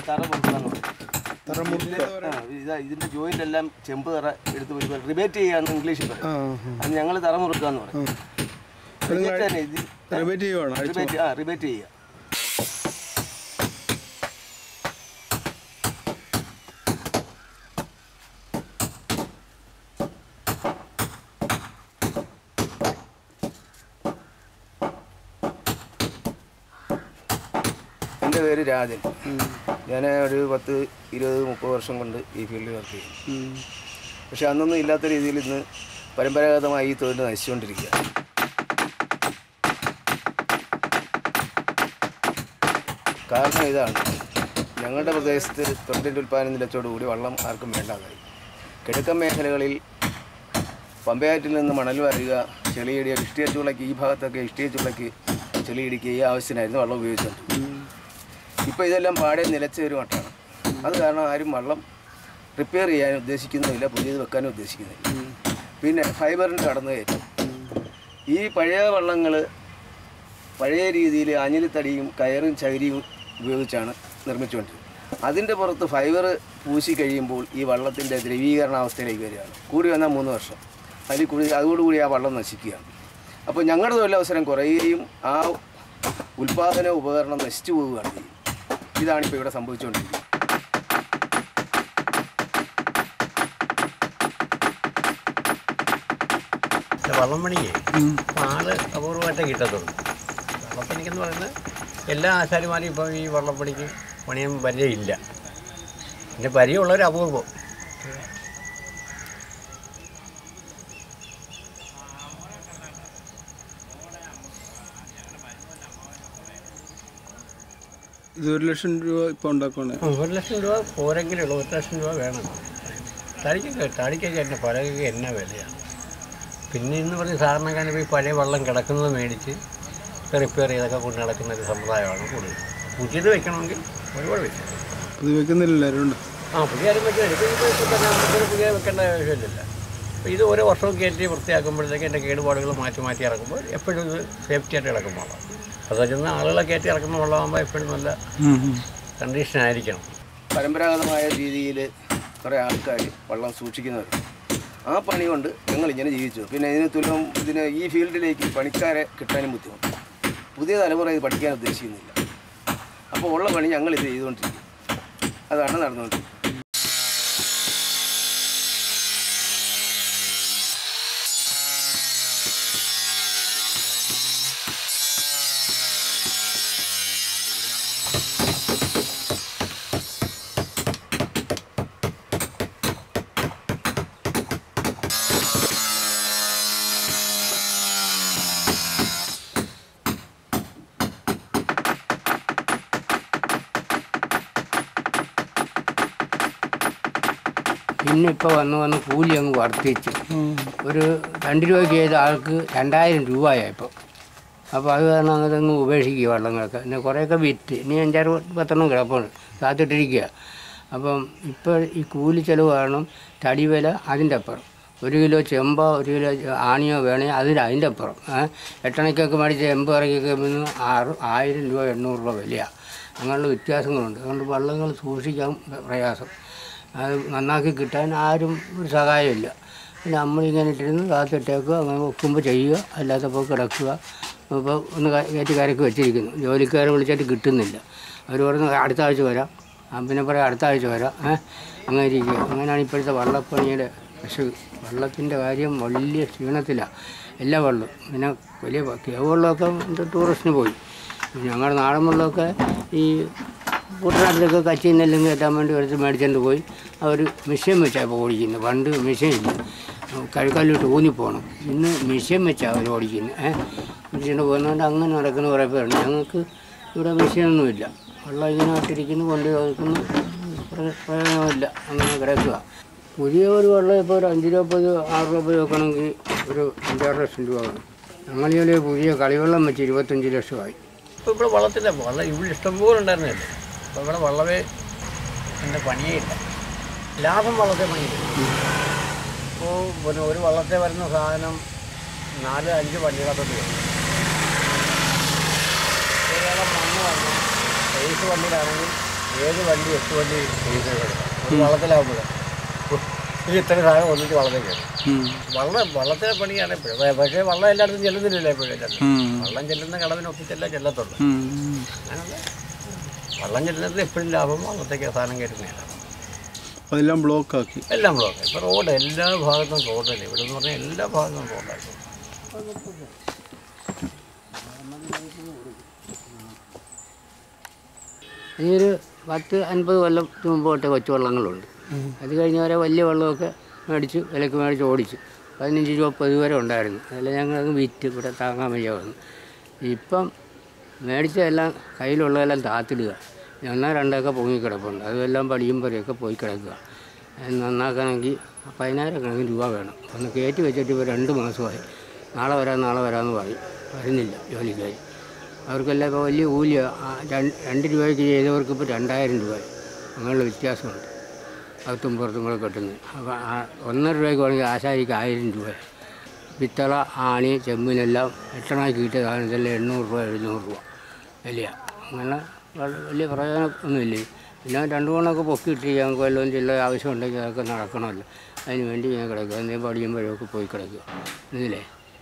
തറ മുറുക്കാന്ന് പറയും തറ മുറിച്ച് ആ, ഇതാ ഇതിന്റെ ജോയിന്റ് എല്ലാം ചെമ്പ് തറ എടുത്ത് റിബേറ്റ് ചെയ്യാന്ന് ഇംഗ്ലീഷിൽ പറയും ആ അത് ഞങ്ങൾ തറ മുറുക്കാന്ന് പറയും റിബേറ്റ് തന്നെ ഇത് റിപ്പീറ്റ് ചെയ്യുവാണ് അഴിച്ചു റിബേറ്റ് ആ റിബേറ്റ് ചെയ്യുക എൻ്റെ പേര് രാജൻ ഞാൻ ഒരു പത്ത് ഇരുപത് മുപ്പത് വർഷം കൊണ്ട് ഈ ഫീൽഡിൽ വർക്ക് ചെയ്യും പക്ഷെ അന്നൊന്നും ഇല്ലാത്ത രീതിയിൽ ഇന്ന് പരമ്പരാഗതമായി ഈ തൊഴിൽ നശിച്ചുകൊണ്ടിരിക്കുക കാരണം ഇതാണ് ഞങ്ങളുടെ പ്രദേശത്ത് തൊണ്ടിൻ്റെ ഉൽപ്പാദന നിലച്ചോടുകൂടി വെള്ളം ആർക്കും വേണ്ടാതായി കിഴക്കൻ മേഖലകളിൽ പമ്പയാറ്റിൽ നിന്ന് മണൽ വരിക ചെളിയിടുക ഇഷ്ടിയ ചൂളയ്ക്ക് ഈ ഭാഗത്തൊക്കെ ഇഷ്ടിയ ചൂളയ്ക്ക് ചെളിയിടിക്കുക ഈ ആവശ്യത്തിനായിരുന്നു വെള്ളം ഉപയോഗിച്ചത് ഇപ്പോൾ ഇതെല്ലാം പാടെ നിലച്ച ഒരു മട്ടാണ് അത് കാരണം ആരും വെള്ളം റിപ്പയർ ചെയ്യാൻ ഉദ്ദേശിക്കുന്നില്ല പുതിയത് വെക്കാനും ഉദ്ദേശിക്കുന്നില്ല പിന്നെ ഫൈബറിൻ്റെ കടന്നു കയറ്റം ഈ പഴയ വള്ളങ്ങൾ പഴയ രീതിയിൽ അഞ്ഞിലിത്തടിയും കയറും ചകിരിയും ഉപയോഗിച്ചാണ് നിർമ്മിച്ചുകൊണ്ടിരുന്നത് അതിൻ്റെ പുറത്ത് ഫൈബർ പൂശി കഴിയുമ്പോൾ ഈ വള്ളത്തിൻ്റെ ദ്രവീകരണാവസ്ഥയിലേക്ക് വരികയാണ് കൂടി വന്നാൽ മൂന്ന് വർഷം അതിൽ കൂടി അതോടുകൂടി ആ വള്ളം നശിക്കുകയാണ് അപ്പോൾ ഞങ്ങളുടെ തൊഴിലവസരം കുറയുകയും ആ ഉൽപ്പാദന ഉപകരണം നശിച്ചു പോവുകയാണ് ചെയ്യുന്നത് ഇതാണിപ്പോൾ ഇവിടെ സംഭവിച്ചുകൊണ്ടിരിക്കുന്നത് വള്ളം പണിക്ക് ആള് അപൂർവമായിട്ടേ കിട്ടത്തുള്ളൂ വള്ളപ്പണിക്കെന്ന് പറയുന്നത് എല്ലാ ആശാരിമാരും ഇപ്പം ഈ വള്ളപ്പണിക്ക് പണിയാൻ പരിചയമില്ല പിന്നെ പരിചയമുള്ളവർ അപൂർവം ഇത് ഒരു ലക്ഷം രൂപ ഇപ്പോൾ ഉണ്ടാക്കുവാണ് ഒരു ലക്ഷം രൂപ പോരെങ്കിലും ഉള്ളൂ ഒരു ലക്ഷം രൂപ വേണം തടിക്കൊക്കെ തടിക്കൊക്കെ എന്നെ പലകൊക്കെ എന്നാ വിലയാണ് പിന്നെ ഇന്ന് പറഞ്ഞ് സാധാരണക്കാരൻ ഈ പഴയ വെള്ളം കിടക്കുന്നത് മേടിച്ച് റിപ്പയർ ചെയ്തൊക്കെ കൊണ്ട് നടക്കുന്ന ഒരു സമ്പ്രദായമാണ് കൂടുതൽ പുതിയത് വെക്കണമെങ്കിൽ ഒരുപാട് വെക്കും അത് വെക്കുന്നില്ല എല്ലാവരും ഉണ്ട് ആ പുതിയ ആരും വെക്കാൻ ഇപ്പോൾ ഇപ്പോൾ ഇപ്പോൾ തന്നെ നമുക്കൊരു പുതിയ വെക്കേണ്ട ആവശ്യമില്ല അപ്പോൾ ഇത് ഓരോ വർഷവും കയറ്റി വൃത്തിയാക്കുമ്പോഴത്തേക്ക് എൻ്റെ കേടുപാടുകൾ മാറ്റി മാറ്റി ഇറക്കുമ്പോൾ എപ്പോഴും ഇത് സേഫ്റ്റി ആയിട്ട് ഇറക്കും വെള്ളം അത് ചെന്ന് ആളുകളെ കയറ്റി ഇറക്കുന്ന വെള്ളമാകുമ്പോൾ എപ്പോഴും നല്ല കണ്ടീഷൻ ആയിരിക്കണം പരമ്പരാഗതമായ രീതിയിൽ കുറേ ആൾക്കാർ വെള്ളം സൂക്ഷിക്കുന്നവർ ആ പണി കൊണ്ട് ഞങ്ങൾ ഇങ്ങനെ ജീവിച്ചു പിന്നെ ഇതിന് തുലം ഇതിന് ഈ ഫീൽഡിലേക്ക് പണിക്കാരെ കിട്ടാനും ബുദ്ധിമുട്ട് പുതിയ തലമുറ ഇത് പഠിക്കാൻ ഉദ്ദേശിക്കുന്നില്ല അപ്പോൾ ഉള്ള പണി ഞങ്ങൾ ഇത് ചെയ്തുകൊണ്ടിരിക്കും അതാണ് നടന്നുകൊണ്ടിരിക്കുന്നത് ഇന്നിപ്പോൾ വന്ന് വന്ന് കൂലി അങ്ങ് വർദ്ധിച്ചു ഒരു രണ്ട് രൂപയ്ക്ക് ചെയ്ത ആൾക്ക് രണ്ടായിരം രൂപയായി ഇപ്പോൾ അപ്പോൾ അത് കാരണം അങ്ങോട്ടങ്ങ് ഉപേക്ഷിക്കുക വള്ളങ്ങളൊക്കെ പിന്നെ കുറേയൊക്കെ വിറ്റ് ഇനി അഞ്ചാറ് പത്തെണ്ണം കിടപ്പുണ്ട് കാത്തിട്ടിരിക്കുക അപ്പം ഇപ്പോൾ ഈ കൂലി ചിലവ് കാരണം തടി വില അതിൻ്റെ അപ്പുറം ഒരു കിലോ ചെമ്പോ ഒരു കിലോ ആണിയോ വേണേ അതിന് അതിൻ്റെ അപ്പുറം ഏ, എട്ടണയ്ക്കൊക്കെ മേടിച്ച് ചെമ്പ് ഇറക്കിയൊക്കെ വന്ന് ആറ് ആയിരം രൂപ എണ്ണൂറ് രൂപ വിലയാണ് അങ്ങനെയുള്ള വ്യത്യാസങ്ങളുണ്ട് അതുകൊണ്ട് വള്ളങ്ങൾ സൂക്ഷിക്കാൻ പ്രയാസം അത് നന്നാക്കി കിട്ടാൻ ആരും ഒരു സഹായമില്ല പിന്നെ നമ്മളിങ്ങനെ ഇട്ടിരുന്ന് കാത്തിട്ടേക്കുക അങ്ങനെ വെക്കുമ്പോൾ ചെയ്യുക അല്ലാത്തപ്പോൾ കിടക്കുക ഇപ്പോൾ ഒന്ന് ക- കയറ്റി കരക്ക് വെച്ചിരിക്കുന്നു ജോലിക്കാരെ വിളിച്ചിട്ട് കിട്ടുന്നില്ല അവർ പറഞ്ഞ് അടുത്ത ആഴ്ച വരാം ആ, പിന്നെ പറയാം അടുത്ത ആഴ്ച വരാം ഏഹ് അങ്ങനെ ഇരിക്കുക അങ്ങനെയാണ് ഇപ്പോഴത്തെ വള്ളപ്പണിയുടെ പക്ഷേ വള്ളത്തിൻ്റെ കാര്യം വലിയ ക്ഷീണത്തിലാണ് എല്ലാ വള്ളവും പിന്നെ വലിയ കേവ് വെള്ളമൊക്കെ ഇത് ടൂറിസ്റ്റിന് പോയി ഞങ്ങളുടെ നാടൻ വെള്ളമൊക്കെ ഈ കുട്ടനാട്ടിലൊക്കെ കച്ചി നെല്ലും കയറ്റാൻ വേണ്ടി എടുത്ത് മേടിച്ചുകൊണ്ട് പോയി അവർ മിഷ്യൻ വെച്ചാൽ ഇപ്പോൾ ഓടിക്കുന്നത് പണ്ട് മിഷ്യൻ ഇല്ല കഴുക്കാലിട്ട് ഊന്നി പോകണം ഇന്ന് മിഷ്യൻ വെച്ചാൽ അവർ ഓടിക്കുന്നത് ഏഹ് മിഷ്യൻ്റെ പോകുന്നതുകൊണ്ട് അങ്ങനെ നടക്കുന്ന കുറേ പേരുണ്ട് ഞങ്ങൾക്ക് ഇവിടെ മിഷ്യനൊന്നുമില്ല വെള്ളം ഇങ്ങനെ ഇട്ടിരിക്കുന്നു കൊണ്ട് വെക്കുന്നു പ്ര- പ്രയോജനമില്ല അങ്ങനെ കിടക്കുക പുതിയ ഒരു വെള്ളം ഇപ്പോൾ ഒരു അഞ്ച് രൂപ ആറ് രൂപ വെക്കണമെങ്കിൽ ഒരു അഞ്ചാറ് ലക്ഷം രൂപ വേണം ഞങ്ങളിതിൽ പുതിയ കളിവെള്ളം വെച്ച് ഇരുപത്തഞ്ച് ലക്ഷമായി ഇപ്പോൾ ഇവിടെ വള്ളത്തില്ല വള്ളം ഇവിടെ ഇഷ്ടംപോലെ ഉണ്ടായിരുന്നില്ല അപ്പോൾ ഇവിടെ വള്ളമേ എൻ്റെ പണിയേ ഇല്ല ലാഭം വള്ളത്തെ പണിയില്ല ഇപ്പോൾ പിന്നെ ഒരു വള്ളത്തെ വരുന്ന സാധനം നാല് അഞ്ച് വണ്ടികളൊക്കെ വരും ഏതായാലും മണ്ണ് വന്നു റേസ് വണ്ടിയിലാണെങ്കിൽ ഏത് വണ്ടി എട്ട് വണ്ടി ചെയ്യുന്നത് ഒരു വള്ളത്തിലാകുമ്പോൾ ഈ ഇത്ര സാധനം ഒന്നിച്ച് വള്ളത്തിൽ കയറും ഉം. വള്ളം വള്ളത്തിലെ പണിയാണ് എപ്പോഴും പക്ഷേ വള്ളം എല്ലായിടത്തും ചെല്ലുന്നില്ല എപ്പോഴും ഉം. വള്ളം ചെല്ലുന്ന കടവിനൊപ്പിച്ചല്ല ചെല്ലത്തുള്ളൂ ഉം. അങ്ങനെയുള്ള വള്ളം ചെല്ലുന്നത് എപ്പോഴും ലാഭം വള്ളത്തേക്ക് സാധനം കയറ്റുന്നതാണ് അതെല്ലാം ബ്ലോക്ക് ആക്കി എല്ലാം ബ്ലോക്ക് ഇപ്പോൾ റോഡ് എല്ലാ ഭാഗത്തും റോഡല്ലേ ഇവിടെ എന്ന് പറഞ്ഞാൽ എല്ലാ ഭാഗത്തും റോഡായിരുന്നു ഇനിയൊരു പത്ത് അൻപത് കൊല്ലം മുമ്പ് തൊട്ട് കൊച്ചു വള്ളങ്ങളുണ്ട് അത് കഴിഞ്ഞ വരെ വലിയ വെള്ളമൊക്കെ മേടിച്ച് വിലക്ക് മേടിച്ച് ഓടിച്ചു പതിനഞ്ച് രൂപ പത് വരെ ഉണ്ടായിരുന്നു അതിൽ ഞങ്ങളത് വിറ്റ് ഇവിടെ താങ്ങാൻ വയ്യ വന്നു ഇപ്പം മേടിച്ചതെല്ലാം കയ്യിലുള്ളതെല്ലാം താത്തിടുക ഒന്നോ രണ്ടൊക്കെ പൊങ്ങിക്കിടപ്പുണ്ട് അതെല്ലാം പടിയും പറിയൊക്കെ പോയി കിടക്കുക അത് നന്നാക്കണമെങ്കിൽ പതിനായിരക്കണക്കിന് രൂപ വേണം ഒന്ന് കയറ്റി വെച്ചിട്ട് ഇപ്പോൾ രണ്ട് മാസമായി നാളെ വരാം നാളെ വരാമെന്ന് പറയും വരുന്നില്ല ജോലിക്കായി അവർക്കെല്ലാം ഇപ്പോൾ വലിയ കൂലിയാണ് ആ രണ്ട് രണ്ട് രൂപയ്ക്ക് ചെയ്തവർക്ക് ഇപ്പോൾ രണ്ടായിരം രൂപ അങ്ങനെയുള്ള വ്യത്യാസമുണ്ട് അകത്തും പുറത്തും കൂടെ കെട്ടുന്നത് അപ്പോൾ ആ ഒന്നര രൂപയ്ക്ക് വേണമെങ്കിൽ ആശാരിക്ക് ആയിരം രൂപ പിത്തള ആണി ചെമ്പിനെല്ലാം എട്ടെണ്ണാക്കി കിട്ടിയ സാധനത്തിൽ എണ്ണൂറ് രൂപ എഴുന്നൂറ് രൂപ വിലയ അങ്ങനെ വള- വലിയ പ്രയോജനമൊന്നുമില്ല പിന്നെ രണ്ട് മൂന്നൊക്കെ പൊക്കിയിട്ട് ഞങ്ങൾക്ക് വല്ലതും ചില ആവശ്യമുണ്ടെങ്കിൽ അതൊക്കെ നടക്കണമല്ലോ അതിന് വേണ്ടി ഞാൻ കിടക്കുക എന്തെങ്കിലും പടിയുമ്പോഴൊക്കെ പോയി കിടക്കുക എന്നില്ലേ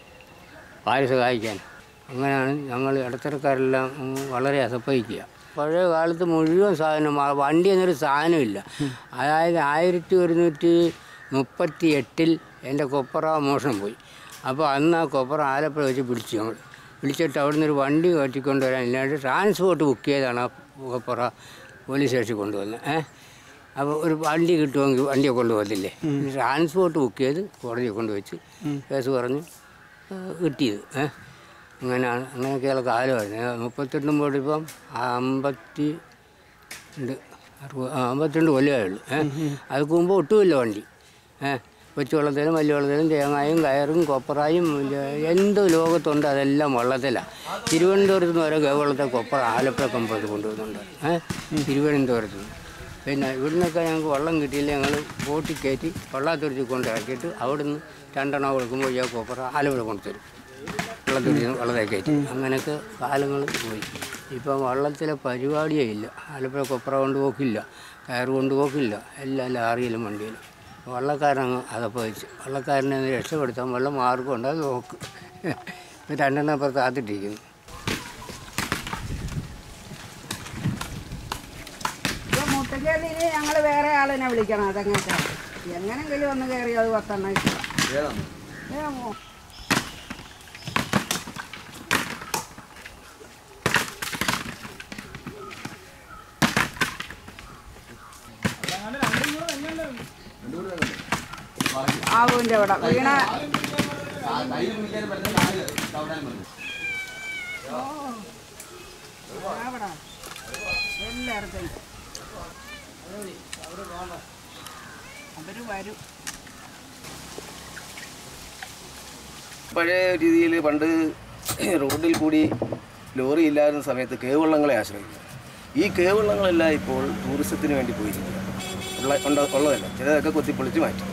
ആര് സഹായിക്കാൻ അങ്ങനെയാണ് ഞങ്ങൾ ഇടത്തരക്കാരെല്ലാം ഉം, വളരെ അസപ്പയിക്കുക പഴയ കാലത്ത് മുഴുവൻ സാധനം ആ വണ്ടി എന്നൊരു സാധനമില്ല അതായത് ആയിരത്തി ഒരുന്നൂറ്റി മുപ്പത്തി എട്ടിൽ എൻ്റെ കൊപ്പറ മോഷണം പോയി അപ്പോൾ അന്ന് ആ കൊപ്പറ ആലപ്പുഴ വെച്ച് പിടിച്ചു ഞങ്ങൾ പിടിച്ചിട്ട് അവിടെ നിന്ന് ഒരു വണ്ടി കയറ്റിക്കൊണ്ട് വരാൻ ഇല്ലാണ്ട് ട്രാൻസ്പോർട്ട് ബുക്ക് ചെയ്താണ് ആ കൊപ്പറ പോലീസ് സ്റ്റേഷനിൽ കൊണ്ടുവന്നത് ഏഹ് അപ്പോൾ ഒരു വണ്ടി കിട്ടുമെങ്കിൽ വണ്ടിയെ കൊണ്ടുപോകത്തില്ലേ ട്രാൻസ്പോർട്ട് ബുക്ക് ചെയ്ത് കോടതിയെ കൊണ്ടുവച്ച് കേസ് പറഞ്ഞ് ഏഹ് കിട്ടിയത് ഏഹ് അങ്ങനെയാണ് അങ്ങനെയൊക്കെയുള്ള കാലമായിരുന്നു മുപ്പത്തെട്ടും പോയിട്ട് ഇപ്പം അമ്പത്തി ഉണ്ട് അറുപത് ആ, അമ്പത്തിരണ്ട് കൊല്ലമേ ഉള്ളൂ ഏഹ് അതിന് മുമ്പ് ഒട്ടുമില്ല വണ്ടി ഏഹ് കൊച്ചു വെള്ളത്തിലും വലിയ വെള്ളത്തിലും തേങ്ങായും കയറും കൊപ്പറായും ഇത് എന്ത് ലോകത്തുണ്ട് അതെല്ലാം വെള്ളത്തിലാണ് തിരുവനന്തപുരത്ത് നിന്ന് വരെ വെള്ളത്തെ കൊപ്പറ ആലപ്പുഴ കമ്പത്ത് കൊണ്ടുവന്നുണ്ട് ഏഹ് തിരുവനന്തപുരത്ത് നിന്ന് പിന്നെ ഇവിടുന്നൊക്കെ ഞങ്ങൾക്ക് വെള്ളം കിട്ടിയില്ല ഞങ്ങൾ ബോട്ടിൽ കയറ്റി വെള്ളാത്തുരുത്തി കൊണ്ടിറക്കിയിട്ട് അവിടുന്ന് രണ്ടെണ്ണം കൊടുക്കുമ്പോൾ ഈ കൊപ്പറ ആലപ്പുഴ കൊണ്ടുതരും വെള്ളത്തുരുത്തി വെള്ളത്തെ കയറ്റി അങ്ങനെയൊക്കെ കാലങ്ങൾ പോയി ഇപ്പം വള്ളത്തിലെ പരിപാടിയേ ഇല്ല ആലപ്പുഴ കൊപ്പറ കൊണ്ട് പോക്കില്ല കയറ് കൊണ്ട് പോക്കില്ല എല്ലാം ലാറിയിലും വണ്ടിയിലും വള്ളക്കാരനങ്ങ് അതപ്പോൾ വെച്ച് വള്ളക്കാരനെ ഒന്ന് രക്ഷപ്പെടുത്താൻ വല്ല മാർഗമുണ്ട് അത് നോക്ക് ഇപ്പം രണ്ടെണ്ണം അപ്പുറത്ത് കാത്തിട്ടിരിക്കുന്നു ഇപ്പൊ മുട്ടക്കേലിന് ഞങ്ങൾ വേറെ ആളിനെ വിളിക്കണം അതെങ്ങനെ എങ്ങനെങ്കിലും ഒന്ന് കയറി അത് പത്തെണ്ണം ഇഷ്ടം ഏമോ ആവുവിൻ്റെ അവിടെ വീണ അവിടെ എല്ലായിടത്തും അവര് വരും പഴയ രീതിയിൽ പണ്ട് റോഡിൽ കൂടി ലോറി ഇല്ലായിരുന്ന സമയത്ത് കേവള്ളങ്ങളെ ആശ്രയിക്കുക ഈ കേവള്ളങ്ങളെല്ലാം ഇപ്പോൾ ടൂറിസത്തിന് വേണ്ടി പോയിരിക്കുക ഉള്ള ഉണ്ട- ഉള്ളതല്ല ചിലതൊക്കെ കൊത്തിപ്പൊളിച്ച് മാറ്റി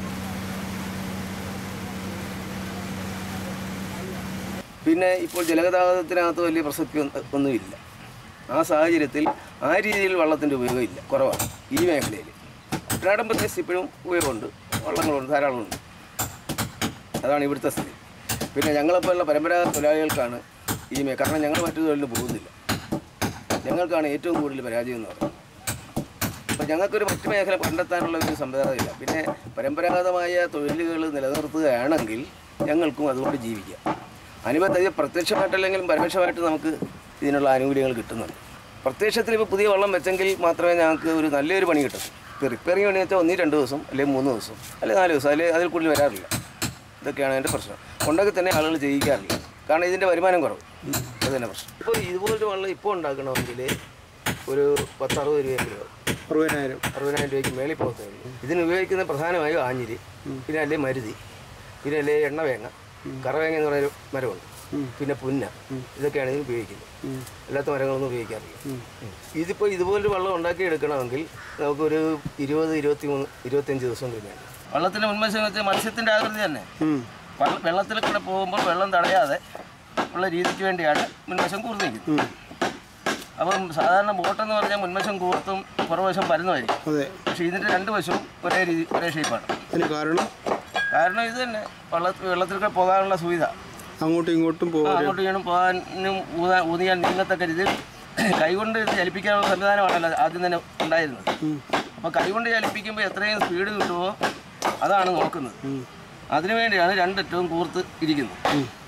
പിന്നെ ഇപ്പോൾ ജലഗതാഗതത്തിനകത്ത് വലിയ പ്രസക്തി ഒന്നും- ഒന്നുമില്ല ആ സാഹചര്യത്തിൽ ആ രീതിയിൽ വള്ളത്തിൻ്റെ ഉപയോഗം ഇല്ല കുറവാണ് ഈ മേഖലയിൽ കുട്ടനാടൻ പ്രദേശത്ത് ഇപ്പോഴും ഉപയോഗമുണ്ട് വള്ളങ്ങളുണ്ട് ധാരാളമുണ്ട് അതാണ് ഇവിടുത്തെ സ്ഥിതി പിന്നെ ഞങ്ങളെപ്പോലുള്ള പരമ്പരാഗത തൊഴിലാളികൾക്കാണ് ഈ മേ കാരണം ഞങ്ങൾ മറ്റു തൊഴിലിന് പോകുന്നില്ല ഞങ്ങൾക്കാണ് ഏറ്റവും കൂടുതൽ പരാജയം എന്ന് പറയുന്നത് അപ്പോൾ ഞങ്ങൾക്കൊരു മറ്റു മേഖല കണ്ടെത്താനുള്ള ഒരു സംവിധാനമില്ല പിന്നെ പരമ്പരാഗതമായ തൊഴിലുകൾ നിലനിർത്തുകയാണെങ്കിൽ ഞങ്ങൾക്കും അതുകൊണ്ട് ജീവിക്കാം അനുബന്ധ ഇത് പ്രത്യക്ഷമായിട്ടല്ലെങ്കിലും പരോക്ഷമായിട്ട് നമുക്ക് ഇതിനുള്ള ആനുകൂല്യങ്ങൾ കിട്ടുന്നുണ്ട് പ്രത്യക്ഷത്തിൽ ഇപ്പോൾ പുതിയ വെള്ളം വെച്ചെങ്കിൽ മാത്രമേ ഞങ്ങൾക്ക് ഒരു നല്ലൊരു പണി കിട്ടൂ ഇപ്പോൾ റിപ്പയറിങ് പണി വെച്ചാൽ ഒന്നീ രണ്ട് ദിവസം അല്ലെങ്കിൽ മൂന്ന് ദിവസം അല്ലെങ്കിൽ നാല് ദിവസം അല്ലെങ്കിൽ അതിൽ കൂടുതൽ വരാറില്ല ഇതൊക്കെയാണ് എൻ്റെ പ്രശ്നം ഉണ്ടെങ്കിൽ തന്നെ ആളുകൾ ചെയ്യിക്കാറില്ല കാരണം ഇതിൻ്റെ വരുമാനം കുറവ് അത് തന്നെ പ്രശ്നം ഇപ്പോൾ ഇതുപോലൊരു വെള്ളം ഇപ്പോൾ ഉണ്ടാക്കണമെങ്കിൽ ഒരു പത്തറുപത് രൂപയെങ്കിലും ആവും അറുപതിനായിരം അറുപതിനായിരം രൂപയ്ക്ക് മേളിൽ പോകത്തേ ഉള്ളൂ ഇതിന് ഉപയോഗിക്കുന്ന പ്രധാനമായും ആഞ്ഞിലി പിന്നെ അല്ലേ മരുതി പിന്നെ അല്ലേ എണ്ണവേങ്ങ കറവേങ്ങ എന്ന് പറയുന്ന മരമുണ്ട് പിന്നെ പുന്ന ഇതൊക്കെയാണ് ഇതിന് ഉപയോഗിക്കുന്നത് അല്ലാത്ത മരങ്ങളൊന്നും ഉപയോഗിക്കാറില്ല ഇതിപ്പോൾ ഇതുപോലൊരു വെള്ളം ഉണ്ടാക്കി എടുക്കണമെങ്കിൽ നമുക്കൊരു ഇരുപത് ഇരുപത്തി മൂന്ന് ഇരുപത്തിയഞ്ച് ദിവസം കഴിഞ്ഞാൽ വള്ളത്തിൻ്റെ മുൻവശം വെച്ചാൽ മത്സ്യത്തിൻ്റെ ആകൃതി തന്നെ വള്ള- വെള്ളത്തിൽ കൂടെ പോകുമ്പോൾ വെള്ളം തടയാതെ ഉള്ള രീതിക്ക് വേണ്ടിയാണ് മുൻവശം കൂർന്നിരിക്കുന്നത് അപ്പം സാധാരണ ബോട്ടെന്ന് പറഞ്ഞാൽ മുൻവശം കൂർത്തും പുറവശം പരന്നുമായിരിക്കും അതെ പക്ഷേ ഇതിൻ്റെ രണ്ട് വശവും ഒരേ രീതി ഒരേ ഷേപ്പാണ് അതിന് കാരണം കാരണം ഇത് തന്നെ വെള്ള വെള്ളത്തിലൊക്കെ പോകാനുള്ള സുവിധ അങ്ങോട്ടും ഇങ്ങോട്ടും ആ, പോകാൻ അങ്ങോട്ടും ഇങ്ങോട്ടും പോകാനും ഊതാൻ ഊതിയാൽ നീങ്ങത്തക്ക രീതിയിൽ കൈകൊണ്ട് ഇത് ചലിപ്പിക്കാനുള്ള സംവിധാനമാണല്ലോ ആദ്യം തന്നെ ഉണ്ടായിരുന്നത് അപ്പോൾ കൈകൊണ്ട് ചലിപ്പിക്കുമ്പോൾ എത്രയും സ്പീഡ് കിട്ടുമോ അതാണ് നോക്കുന്നത് അതിനുവേണ്ടിയാണ് രണ്ടറ്റവും കൂർത്ത് ഇരിക്കുന്നത്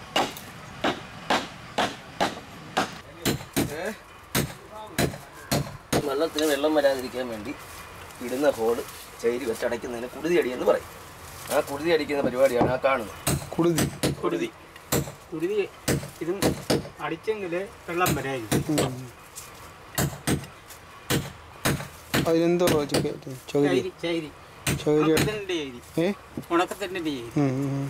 ഏ? വെള്ളത്തിന് വെള്ളം വരാതിരിക്കാൻ വേണ്ടി ഇടുന്ന ഹോള് ചൈരി വെച്ചടയ്ക്കുന്നതിന് കുടുതി അടിയെന്ന് പറയും ആ കുടുതി അടിക്കുന്ന പരിപാടിയാണ് ആ കാണുന്നത് കുടുതി കുടുതി കുരുതി ഇതും അടിച്ചെങ്കിൽ വെള്ളം വരായിരിക്കും ഉം. അതിനെന്തോ ചൊ- ചൊകരി ചൈരി ചൈരി ചൊകരി ഉണക്കത്തിൻ്റെ ചൈരി ഏ ഉണക്കത്തിൻ്റെ ചൈരി ഉം, ഉം, ഉം.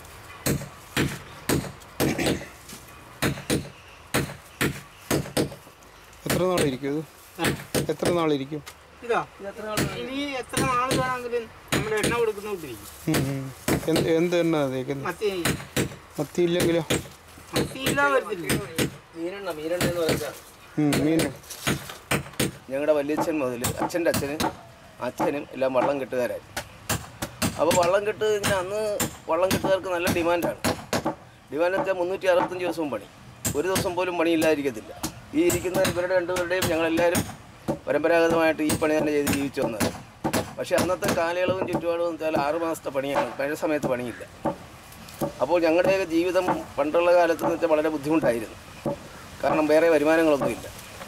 എത്ര നാളിരിക്കും ഇത് എത്ര നാളിരിക്കും ഇതാ ഇനി എത്ര നാൾ വേണമെങ്കിലും നമ്മൾ എണ്ണ കൊടുക്കുന്നോണ്ടിരിക്കും ഉം, ഉം. എന്ത് എന്ത് എണ്ണ തേക്കുന്നത് മത്തി മത്തി ഇല്ലെങ്കിലോ മത്തി ഇല്ലാതെ വരത്തില്ല മീനെണ്ണ മീനെണ്ണ എന്ന് പറഞ്ഞാൽ ഉം, മീൻ ഞങ്ങളുടെ വല്യച്ഛൻ മുതൽ അച്ഛൻ്റെ അച്ഛന് അച്ഛനും എല്ലാം വള്ളം കെട്ടുകാരായിരുന്നു അപ്പോൾ വള്ളം കെട്ട് ഇങ്ങനെ അന്ന് വള്ളം കെട്ടുകാർക്ക് നല്ല ഡിമാൻഡാണ് ഡിമാൻഡ് വെച്ചാൽ മുന്നൂറ്റി അറുപത്തഞ്ച് ദിവസവും പണി ഒരു ദിവസം പോലും പണിയില്ലാതിരിക്കത്തില്ല ഈ ഇരിക്കുന്ന ഇവരുടെ രണ്ടുപേരുടെയും ഞങ്ങളെല്ലാവരും പരമ്പരാഗതമായിട്ട് ഈ പണി തന്നെ ചെയ്ത് ജീവിച്ചു വന്നത് പക്ഷേ അന്നത്തെ കാലയളവും ചുറ്റുപാടും എന്ന് വെച്ചാൽ ആറ് മാസത്തെ പണിയാണ് കഴിഞ്ഞ സമയത്ത് പണിയില്ല അപ്പോൾ ഞങ്ങളുടെയൊക്കെ ജീവിതം പണ്ടുള്ള കാലത്ത് എന്ന് വെച്ചാൽ വളരെ ബുദ്ധിമുട്ടായിരുന്നു കാരണം വേറെ വരുമാനങ്ങളൊന്നുമില്ല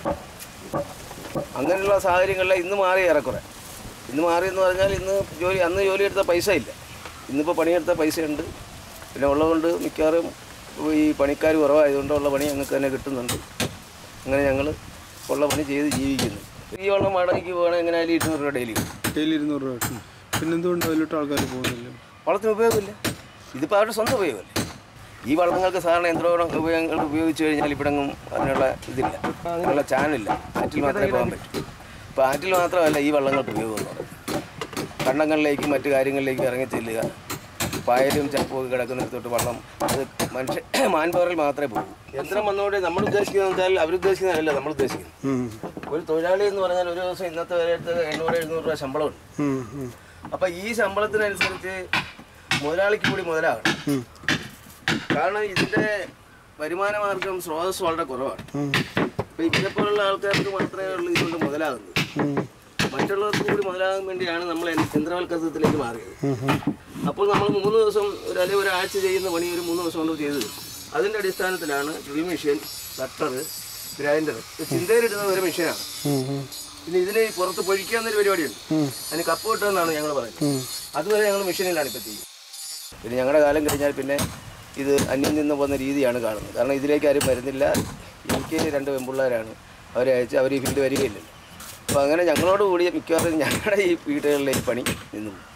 അങ്ങനെയുള്ള സാഹചര്യങ്ങളിൽ ഇന്ന് മാറി ഏറെക്കുറെ ഇന്ന് മാറി എന്ന് പറഞ്ഞാൽ ഇന്ന് ജോലി അന്ന് ജോലി എടുത്ത പൈസ ഇല്ല ഇന്നിപ്പോൾ പണിയെടുത്ത പൈസയുണ്ട് പിന്നെ ഉള്ളതുകൊണ്ട് മിക്കവാറും ഈ പണിക്കാർ കുറവായതുകൊണ്ട് ഉള്ള പണി ഞങ്ങൾക്ക് തന്നെ കിട്ടുന്നുണ്ട് അങ്ങനെ ഞങ്ങൾ ഉള്ള പണി ചെയ്ത് ജീവിക്കുന്നു ഈ വെള്ളം വാടകയ്ക്ക് പോകണമെങ്കിൽ എങ്ങനെയായാലും ഇരുന്നൂറ് രൂപ ഡെയിലി കിട്ടും ഡെയിലി ഇരുന്നൂറ് രൂപ കിട്ടും പിന്നെന്തുകൊണ്ട് അതിലോട്ട് ആൾക്കാർ പോകുന്നില്ല വള്ളത്തിന് ഉപയോഗമില്ല ഇതിപ്പോൾ അവരുടെ സ്വന്തം ഉപയോഗമല്ലേ ഈ വള്ളങ്ങൾക്ക് സാധാരണ യന്ത്രോപകരണ ഉപയോഗങ്ങൾ ഉപയോഗിച്ച് കഴിഞ്ഞാൽ ഇവിടെങ്ങും അതിനുള്ള ഇതില്ല അതിനുള്ള ചാനലില്ല ആറ്റിൽ മാത്രമേ പോകാൻ പറ്റൂ ഇപ്പോൾ ആറ്റിൽ മാത്രമല്ല ഈ വള്ളങ്ങൾക്ക് ഉപയോഗം എന്ന് പറയുന്നത് കണ്ടങ്ങളിലേക്കും മറ്റു കാര്യങ്ങളിലേക്കും ഇറങ്ങി ചെല്ലുക പായലും ചപ്പും കിടക്കുന്നിടത്തോട്ട് വള്ളം അത് മനുഷ്യ മാൻ പവറിൽ മാത്രമേ പോകൂ യന്ത്രം വന്നുകൊണ്ട് നമ്മൾ ഉദ്ദേശിക്കുന്നത് വെച്ചാൽ അവരുദ്ദേശിക്കുന്നതല്ല നമ്മൾ ഉദ്ദേശിക്കുന്നത് ഉം, ഒരു തൊഴിലാളി എന്ന് പറഞ്ഞാൽ ഒരു ദിവസം ഇന്നത്തെ വരെയത്ത് എണ്ണൂറ് എഴുന്നൂറ് രൂപ ശമ്പളമുണ്ട് ഉം, ഉം, അപ്പം ഈ ശമ്പളത്തിനനുസരിച്ച് മുതലാളിക്ക് കൂടി മുതലാകണം ഉം, കാരണം ഇതിൻ്റെ വരുമാന മാർഗം സ്രോതസ് വളരെ കുറവാണ് ഉം, അപ്പോൾ ഇതിനെപ്പോലുള്ള ആൾക്കാർക്ക് മാത്രമേ ഉള്ളൂ ഇതുകൊണ്ട് മുതലാകുന്നത് ഉം, മറ്റുള്ളവർക്ക് കൂടി മുതലാകാൻ വേണ്ടിയാണ് നമ്മൾ യന്ത്രവൽക്കരണത്തിലേക്ക് മാറിയത് ഉം, ഉം. അപ്പോൾ നമ്മൾ മൂന്ന് ദിവസം ഒരു അല്ലെങ്കിൽ ഒരാഴ്ച ചെയ്യുന്ന പണി ഒരു മൂന്ന് ദിവസം കൊണ്ട് ചെയ്തു തീർക്കും. അതിൻ്റെ അടിസ്ഥാനത്തിലാണ് ഡ്രിൽ മെഷീൻ കട്ടർ ഗ്രൈൻഡർ ചിന്തയിലിടുന്ന ഒരു മെഷീനാണ് ഉം, ഉം, പിന്നെ ഇതിന് പുറത്ത് പൊഴിക്കാന്നൊരു പരിപാടിയുണ്ട് ഉം, അതിന് കപ്പ് കിട്ടുമെന്നാണ് ഞങ്ങൾ പറയുന്നത് ഉം. അതുവരെ ഞങ്ങൾ മെഷീനിലാണ് ഇപ്പോൾ ചെയ്യുന്നത് പിന്നെ ഞങ്ങളുടെ കാലം കഴിഞ്ഞാൽ പിന്നെ ഇത് അന്യം നിന്ന് പോകുന്ന രീതിയാണ് കാണുന്നത് കാരണം ഇതിലേക്ക് ആരും വരുന്നില്ല എനിക്ക് രണ്ട് പെൺപിള്ളേരാണ് അവരെ അയച്ച് അവർ ഈ ഫീൽഡ് വരികയില്ലല്ലോ അപ്പോൾ അങ്ങനെ ഞങ്ങളോട് കൂടി മിക്കവാറും ഞങ്ങളുടെ ഈ വീടുകളിലെ ഈ പണി നിന്നു പോകും.